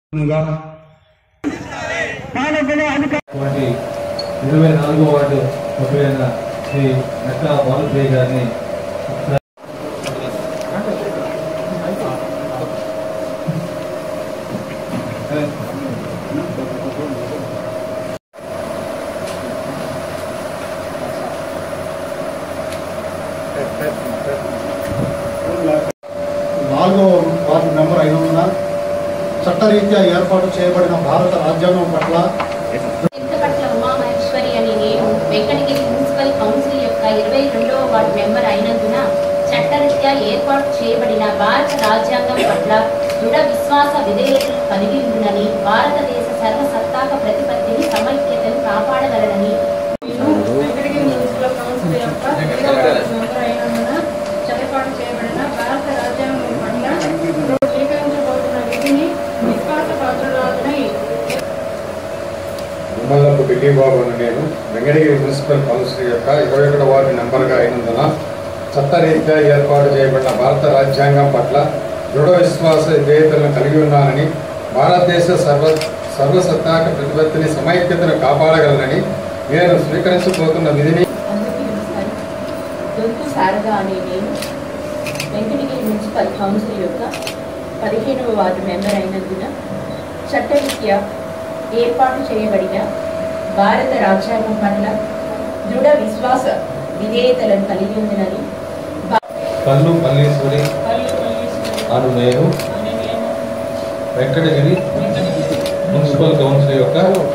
వాటి ఇరవై నాలుగో వార్డు సభ్యులైన శ్రీ నక్కా బాలుప్రియ గారిని ఒకసారి నాలుగో వార్డు మెంబర్ అయినందున చట్టరీత్యా ఏర్పాటు చేయబడిన భారత రాజ్యాంగం పట్ల చింతపట్ల ఉమామహేశ్వరి అని నేను వెంకటగిరి మున్సిపల్ కౌన్సిల్ యొక్క ఇరవై రెండవ వార్డు మెంబర్ అయినందున చట్టరీత్యా ఏర్పాటు చేయబడిన భారత రాజ్యాంగం పట్ల దృఢ విశ్వాస విధేయతలు కలిగి ఉందని భారతదేశ సర్వసత్తాక ప్రతిపత్తిని సమైక్యతను కాపాడగలనని వెంకటగిరి మున్సిపల్ కౌన్సిల్ యొక్క ఇరవై మెంబర్ అయినందున ఏర్పాటు చేయబడిన భారత రాజ్యాంగం పట్ల స్వీకరించబోతున్న విధిని విశ్వాసపాత్రురాలనై ఉమ్మల్లపు బిల్లిబాబు అని నేను వెంకటగిరి మున్సిపల్ కౌన్సిల్ యొక్క ఇరవై ఒకటి వార్డు మెంబర్గా అయినందున చట్టరీత్యా ఏర్పాటు చేయబడిన భారత రాజ్యాంగం పట్ల దృఢ విశ్వాస విధేయతలను కలిగి ఉన్నానని భారతదేశ సర్వ సర్వసత్తాక ప్రతిపత్తిని సమైక్యతను కాపాడగలనని నేను స్వీకరించబోతున్న విధిని అందరికీ నమస్కారం దొంతు శారద అనే నేను వెంకటగిరి మున్సిపల్ కౌన్సిల్ యొక్క పదిహేనవ వార్డు మెంబర్ అయినందున చట్టరీత్యా ఏర్పాటు చేయబడిన భారత రాజ్యాంగం పట్ల దృఢ విశ్వాస విధేయతలను కలిగి ఉందని కల్లు మల్లీశ్వరి అను నేను వెంకటగిరి మున్సిపల్ కౌన్సిల్ యొక్క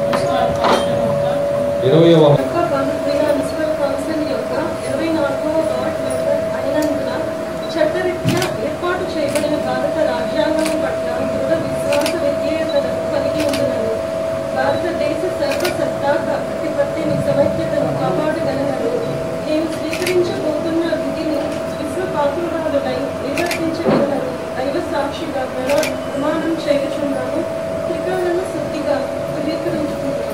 ఇరవయవ యొక్క కౌన్సిల్ మున్సిపల్ కౌన్సిల్ యొక్క ఇరవై నాలుగవ వార్డ్ మెంబర్ అయినందున చట్టరీత్యా ఏర్పాటు చేయబడిన భారత రాజ్యాంగం పట్ల దృఢ విశ్వాస విధేయతలను కలిగి ఉందని భారతదేశ సర్వసత్తాక ప్రతిపత్తిని సమైక్యతను కాపాడగలనని నేను స్వీకరించబోతున్న విధిని విశ్వపాత్రురాలునై నిర్వర్తించగలనని దైవ సాక్షిగా ప్రమా- ప్రమాణం చేయుచున్నాను త్రికాలను శుద్ధిగా ధృవీకరించుకుంటున్నాను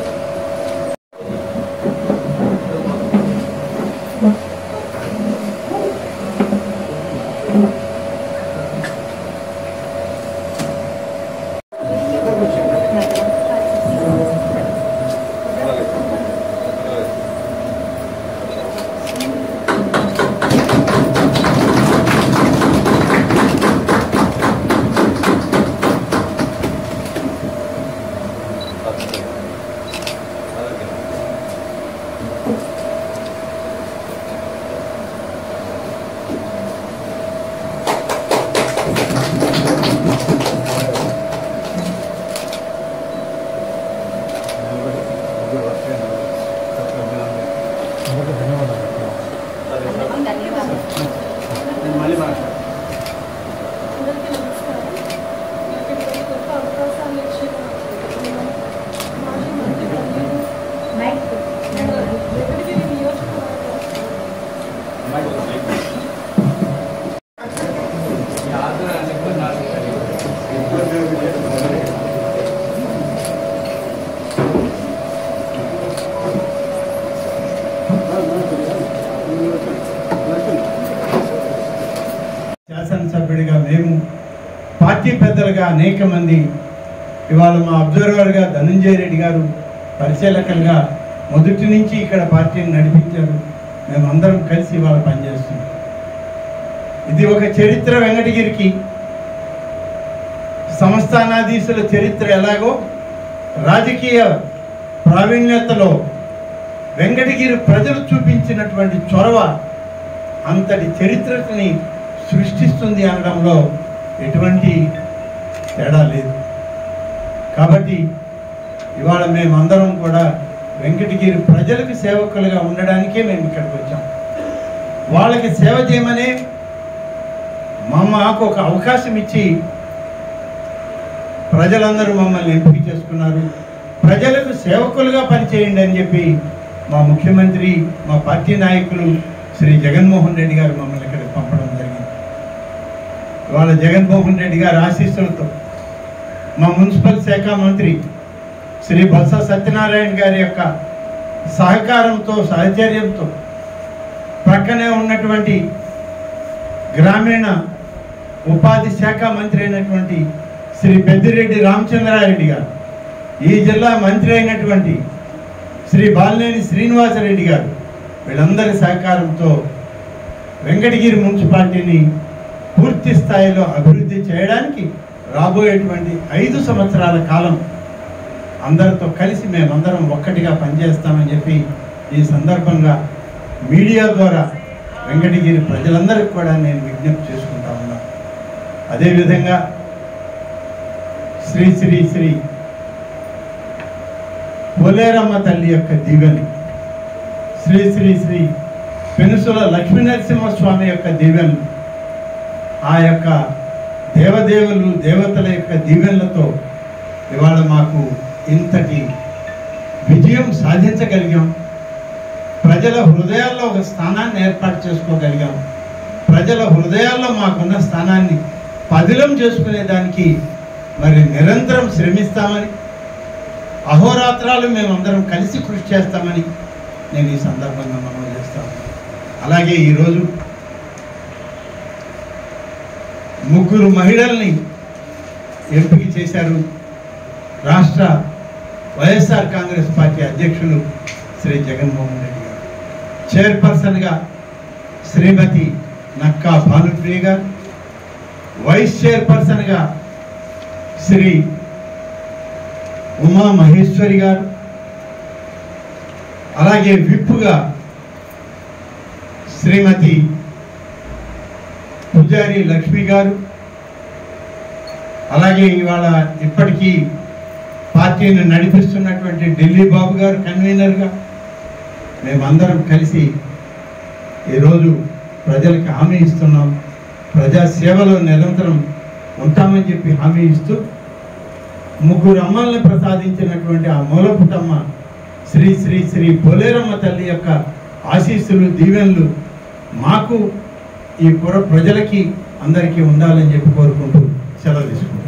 అందరికీ నమస్కారం నాకు ఈ గొప్ప అవకాశాన్ని ఇచ్చిన మాజీ మంత్రి వర్యులు వెంకటగిరి నియోజకవర్గం శాసనసభ్యుడిగా మేము పార్టీ పెద్దలుగా అనేక మంది ఇవాళ మా అబ్జర్వర్గా ధనంజయ రెడ్డి గారు పరిశీలకులుగా మొదటి నుంచి ఇక్కడ పార్టీని నడిపించారు మేమందరం కలిసి ఇవాళ పనిచేస్తున్నాం ఇది ఒక చరిత్ర వెంకటగిరికి సంస్థానాధీశుల చరిత్ర ఎలాగో రాజకీయ ప్రావీణ్యతలో వెంకటగిరి ప్రజలు చూపించినటువంటి చొరవ అంతటి చరిత్రని సృష్టిస్తుంది అనడంలో ఎటువంటి తేడా లేదు కాబట్టి ఇవాళ మేమందరం కూడా వెంకటగిరి ప్రజలకు సేవకులుగా ఉండడానికే మేము ఇక్కడికి వచ్చాం వాళ్ళకి సేవ చేయమనే మా మాకు ఒక అవకాశం ఇచ్చి ప్రజలందరూ మమ్మల్ని ఎంపిక చేసుకున్నారు ప్రజలకు సేవకులుగా పనిచేయండి అని చెప్పి మా ముఖ్యమంత్రి మా పార్టీ నాయకులు శ్రీ జగన్మోహన్ రెడ్డి గారు మమ్మల్ని ఇక్కడ పంపడం జరిగింది ఇవాళ జగన్మోహన్ రెడ్డి గారి ఆశీస్సులతో మా మున్సిపల్ శాఖ మంత్రి శ్రీ బొత్స సత్యనారాయణ గారి యొక్క సహకారంతో సహచర్యంతో ప్రక్కనే ఉన్నటువంటి గ్రామీణ ఉపాధి శాఖ మంత్రి అయినటువంటి శ్రీ పెద్దిరెడ్డి రామచంద్రారెడ్డి గారు ఈ జిల్లా మంత్రి అయినటువంటి శ్రీ బాలినేని శ్రీనివాసరెడ్డి గారు వీళ్ళందరి సహకారంతో వెంకటగిరి మున్సిపాలిటీని పూర్తి స్థాయిలో అభివృద్ధి చేయడానికి రాబోయేటువంటి ఐదు సంవత్సరాల కాలం అందరితో కలిసి మేమందరం ఒక్కటిగా పనిచేస్తామని చెప్పి ఈ సందర్భంగా మీడియా ద్వారా వెంకటగిరి ప్రజలందరికీ కూడా నేను విజ్ఞప్తి చేసుకుంటా ఉన్నాను అదేవిధంగా శ్రీ శ్రీ శ్రీ పోలేరమ్మ తల్లి యొక్క దీవెని శ్రీ శ్రీ శ్రీ పెనుసుల లక్ష్మీ నరసింహస్వామి యొక్క దీవెనలు ఆ యొక్క దేవదేవులు దేవతల యొక్క దీవెనలతో ఇవాళ మాకు ఇంతటి విజయం సాధించగలిగాం ప్రజల హృదయాల్లో ఒక స్థానాన్ని ఏర్పాటు చేసుకోగలిగాం ప్రజల హృదయాల్లో మాకున్న స్థానాన్ని పదిలం చేసుకునేదానికి మరి నిరంతరం శ్రమిస్తామని అహోరాత్రాలు మేమందరం కలిసి కృషి చేస్తామని నేను ఈ సందర్భంగా మనం చేస్తాను అలాగే ఈరోజు ముగ్గురు మహిళల్ని ఎంపిక చేశారు రాష్ట్ర వైఎస్ఆర్ కాంగ్రెస్ పార్టీ అధ్యక్షులు శ్రీ జగన్మోహన్ రెడ్డి గారు చైర్పర్సన్గా శ్రీమతి నక్కా భానుప్రియ గారు వైస్ చైర్పర్సన్గా శ్రీ ఉమా మహేశ్వరి గారు అలాగే విప్పుగా శ్రీమతి పూజారి లక్ష్మి గారు అలాగే ఇవాళ ఇప్పటికీ పార్టీని నడిపిస్తున్నటువంటి ఢిల్లీ బాబు గారు కన్వీనర్గా మేమందరం కలిసి ఈరోజు ప్రజలకు హామీ ఇస్తున్నాం ప్రజా సేవలో నిరంతరం ఉంటామని చెప్పి హామీ ఇస్తూ ముగ్గురు అమ్మల్ని ప్రసాదించినటువంటి ఆ మూలపుటమ్మ శ్రీ శ్రీ శ్రీ పోలేరమ్మ తల్లి యొక్క ఆశీస్సులు దీవెనలు మాకు ఈ పుర ప్రజలకి అందరికీ ఉండాలని చెప్పి కోరుకుంటూ సెలవు తీసుకుంటాం